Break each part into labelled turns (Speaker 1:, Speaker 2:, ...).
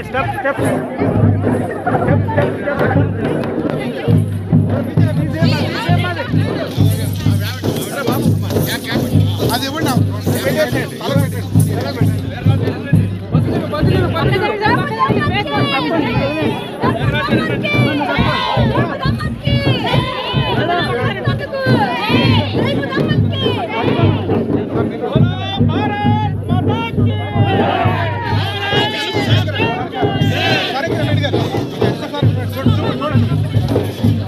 Speaker 1: Step step
Speaker 2: అది ఇవ్వండి తల పెట్టండి సరే రెడ్డి గారు ఒక్కసారి చూడండి చూడండి చూడండి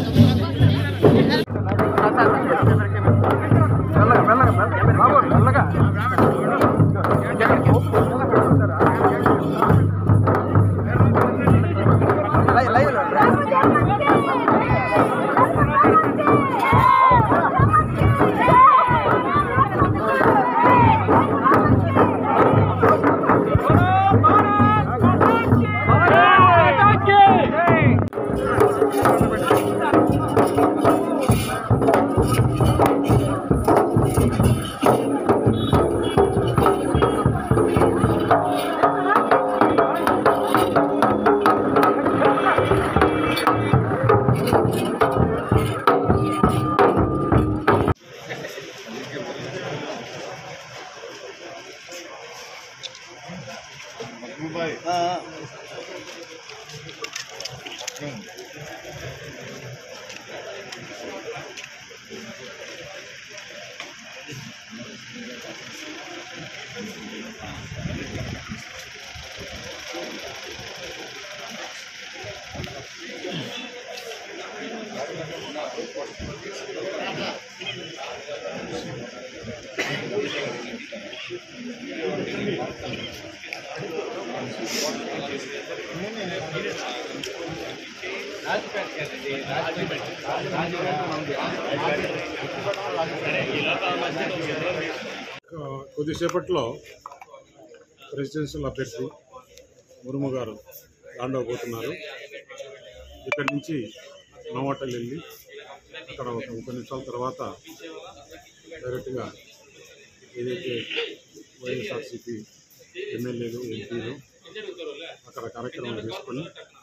Speaker 2: కొద్దిసేపట్లో ప్రెసిడెన్షియల్ అభ్యర్థి మురుము గారు రాండవబోతున్నారు ఇక్కడి నుంచి నోవాటల్ వెళ్ళి అక్కడ ఒక ముప్పై నిమిషాల తర్వాత డైరెక్ట్గా ఏదైతే వైఎస్ఆర్సీపీ ఎమ్మెల్యేలు ఎంపీలు అక్కడ కార్యక్రమం చేసుకొని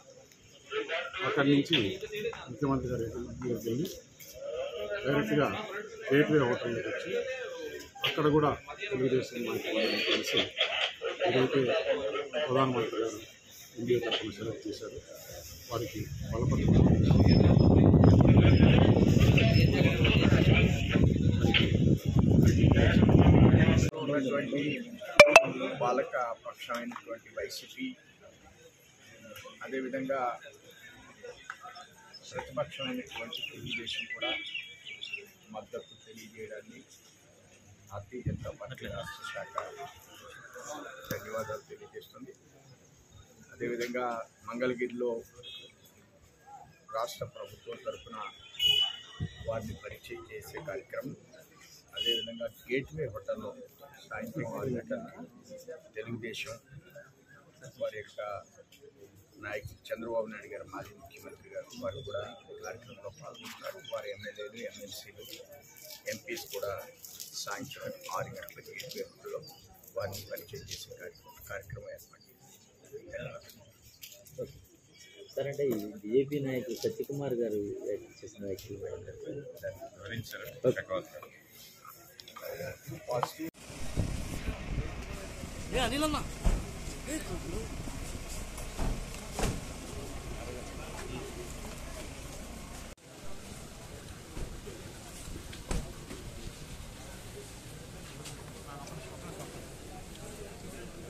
Speaker 2: అక్కడి నుంచి ముఖ్యమంత్రి గారి దగ్గరికి వెళ్ళి డైరెక్ట్గా గేట్వే హోటల్లోకి వచ్చి అక్కడ కూడా తెలుగుదేశం నాయకులను కలిసి ఏదైతే ప్రధానమంత్రి గారు ఇండియా తరఫున సెలెక్ట్ చేశారు వారికి బలపడుతున్నారు
Speaker 3: ఉన్నటువంటి పాలక పక్షమైనటువంటి వైసీపీ అదేవిధంగా ప్రతిపక్షమైనటువంటి తెలుగుదేశం కూడా మద్దతు తెలియజేయడాన్ని భారతీయ జనతా పార్టీ రాష్ట్ర శాఖ ధన్యవాదాలు తెలియజేస్తుంది అదేవిధంగా మంగళగిరిలో రాష్ట్ర ప్రభుత్వం తరఫున వారిని పరిచయం చేసే కార్యక్రమం అదేవిధంగా గేట్వే హోటల్లో సాయంత్రం ఆరు గంటలకి తెలుగుదేశం వారి యొక్క నాయకులు చంద్రబాబు నాయుడు గారు మాజీ ముఖ్యమంత్రి గారు వారు కూడా ఈ కార్యక్రమంలో పాల్గొంటారు వారి ఎమ్మెల్యేలు ఎమ్మెల్సీలు ఎంపీస్ కూడా సాయంత్రం ఆరు గంటలకి గేట్వే హోటల్లో వారిని పరిచయం చేసే కార్యక్రమం కార్యక్రమం ఏర్పాటు చేశారు. ధన్యవాదాలు
Speaker 4: సార్ అంటే ఈ బీజేపీ నాయకులు సత్యకుమార్ గారు వ్యాఖ్యలు చేసిన వ్యాఖ్యలు
Speaker 3: పాజిటివ్
Speaker 5: ఏ అనిల్ అన్న